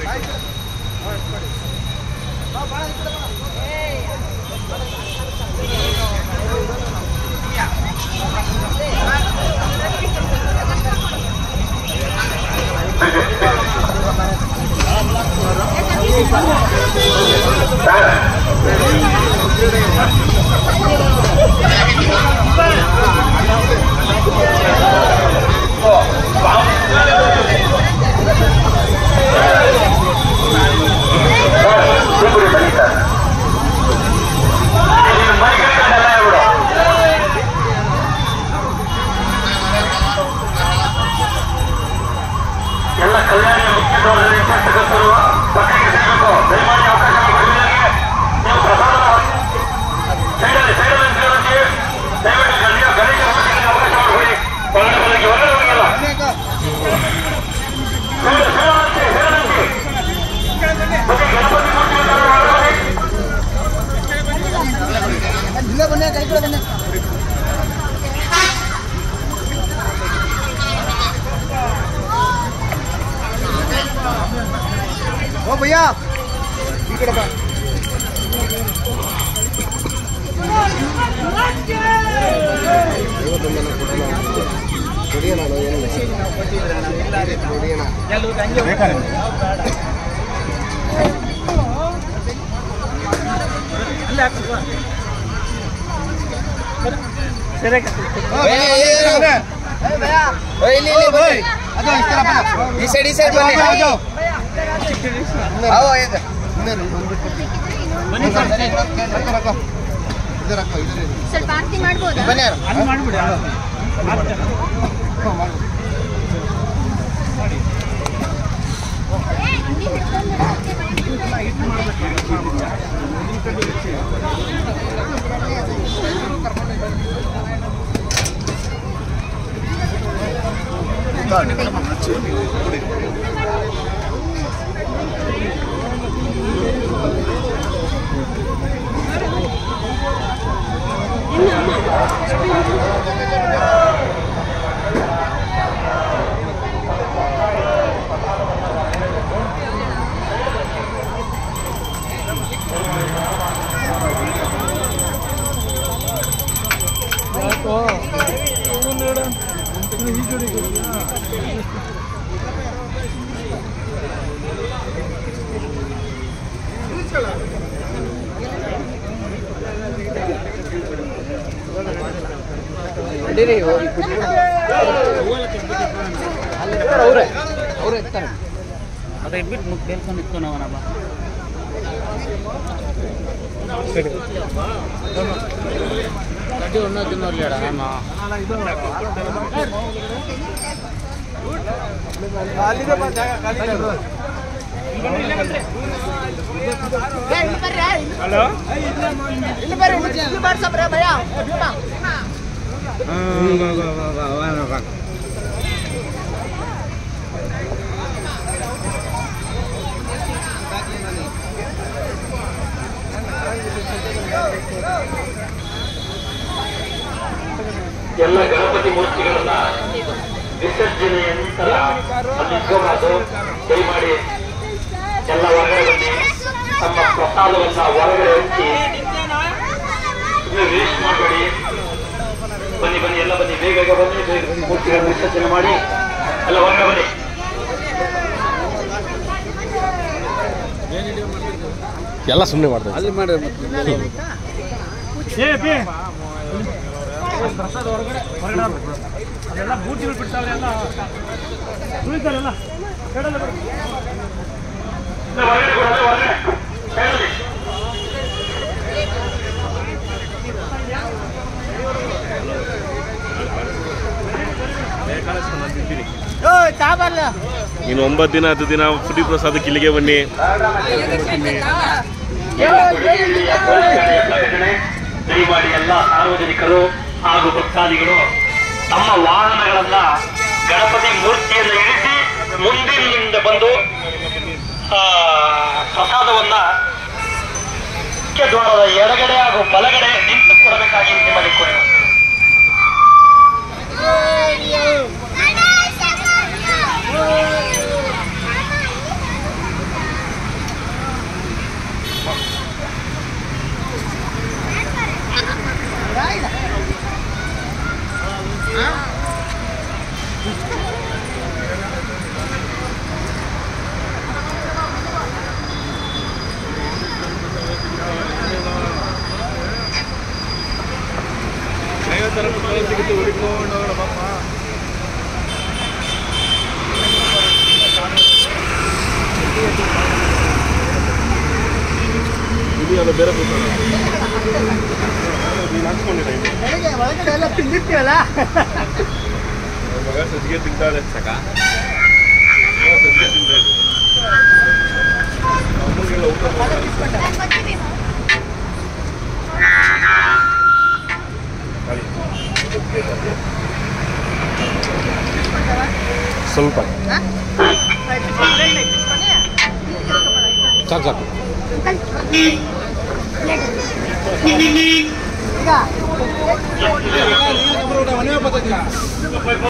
ಎಲ್ಲ ಕಲ್ಯಾಣಿಯ ಮುಖ್ಯದವರ ನಿರ್ದೇಶಕರು ಪಕ್ಕಕ್ಕೆ ಸಿಗಬೇಕು ದಯಮಾಡಿ ಅವಕಾಶ ಮಾಡಿಕೊಡಿ. ನೀವು ಪ್ರಸಾದದ ಸೈಡಲ್ಲಿ ಸೈಡಲ್ಲಿ ನಿಂತ್ಕೊಳ್ಳಿ. ದಯವಿಟ್ಟು ಗಣ್ಯ ಗಣೇಶ ಮೂರ್ತಿಗಳಿಗೆ ಅವಕಾಶ ಮಾಡಿಕೊಡಿ ಒಳಗಡೆ ಬರಲಿಕ್ಕೆ ಹೊರಗಡೆ ಹೋಗಿಲ್ಲ ಸೈಡ್ ಸೈಡಲ್ಲಿ ಸೈಡಲ್ಲಿ ಮತ್ತೆ ಗಣಪತಿ ಮೂರ್ತಿಗಳನ್ನು ಒಳಗಡೆ ಬನ್ನಿ. ಇಲ್ಲೇ ಬನ್ನಿ ಕೈ ಕೂಡ ಬನ್ನಿ ಓ ಭಯ್ಯ ಈ ಕಡೆ ಬಾ ಈ ಸೈಡ್ ಈ ಸೈಡ್ ಬನ್ನಿ ಅವು ಇದು. ಸ್ವಲ್ಪ ಆರತಿ ಮಾಡ್ಬೋದಾ ಬನ್ನಿ ಯಾರು ಅವ್ರೆ ಅವ್ರೆ ಇರ್ತಾರೆ ಅದು ಇಟ್ಬಿಟ್ಟು ಮುಖ ಬೇಲ್ಕೊಂಡು ಇತ್ತು ನಾವನಪ್ಪ ಕಡ್ಡಿ ಒಣ್ಣು ತಿನ್ನೋರ್ಲಿ ಅಡ ನಾನು ಎಲ್ಲ ಗಣಪತಿ ಮೂರ್ತಿಗಳನ್ನ ವಿಸರ್ಜನೆಯ ನಂತರ ಅಲ್ಲಿ ಇಟ್ಕೋಬಾರ್ದು ದಯಮಾಡಿ ಎಲ್ಲ ಹೊರಗಡೆ ಬನ್ನಿ ತಮ್ಮ ಪ್ರಸಾದವನ್ನ ಹೊರಗಡೆ ಹಂಚಿ ವೇಸ್ಟ್ ಮಾಡಬೇಡಿ ಬನ್ನಿ ಬನ್ನಿ ಎಲ್ಲ ಬನ್ನಿ ಬೇಗ ಬೇಗ ಬನ್ನಿ ಬೇಗ ಮೂರ್ತಿಗಳನ್ನ ವಿಸರ್ಜನೆ ಮಾಡಿ ಎಲ್ಲ ಹೊರಗಡೆ ಬನ್ನಿ ಎಲ್ಲ ಸುಮ್ಮನೆ ಮಾಡ್ತಾರೆ ಅಲ್ಲಿ ಮಾಡಿ ಅದೆಲ್ಲ ಬೂಟಿಗಳು ಬಿಡ್ತಾವ್ರೆ ಎಲ್ಲ ತುಳಿತಾರೆಲ್ಲ ಕಡಲೆ ಬಿಡು. ಎಲ್ಲ ಹೊರಗಡೆ ಕೊಡು, ಎಲ್ಲ ಹೊರಗಡೆ ಹೇಳಿ. ಇನ್ನು ಒಂಬತ್ತು ದಿನ ಹತ್ತು ದಿನ ಪುಟಿ ಪ್ರಸಾದಕ್ಕೆ ಇಲ್ಲಿಗೆ ಬನ್ನಿ ಕೊಡಗಿಹಳ್ಳಿಯ ಪೊಲೀಸ್ ಠಾಣೆಯ ಪ್ರಕಟಣೆ ದಯಮಾಡಿ ಎಲ್ಲ ಸಾರ್ವಜನಿಕರು ಹಾಗೂ ಭಕ್ತಾದಿಗಳು ತಮ್ಮ ವಾಹನಗಳನ್ನ ಗಣಪತಿ ಮೂರ್ತಿಯನ್ನು ಇಳಿಸಿ ಮುಂದಿನಿಂದ ಬಂದು ಆ, ಪ್ರಸಾದವನ್ನ ಮುಖ್ಯ ದ್ವಾರದ ಎಡಗಡೆ ಹಾಗೂ ಬಲಗಡೆ ನಿಂತು ಕೊಡಬೇಕಾಗಿ ನಿಮ್ಮಲ್ಲಿ ಕೋರಿ ಬೇರೆ ಕೂತ್ಕೊಳ್ಳ. ನೀನು ಹಾಕ್ಸ್ಕೊಂಡಿರ ಇಲ್ಲಿ. ಬೆಳಗ್ಗೆ ಒಳಗಡೆ ಎಲ್ಲ ತಿಂದಿರ್ತೀವಲ್ಲ ನನ್ನ ಮಗ ಸಜ್ಜಿಗೆ ತಿಂತಾಳೆ ಸಾಕ ಸಜ್ಜಿಗೆ ತಿಂತಾ ಇದ್ದೆ ಅಮ್ಮನಿಗೆಲ್ಲ ಊಟ ಮಾಡಿ ಸ್ವಲ್ಪ ಸಾಕು ಸಾಕು ಈಗ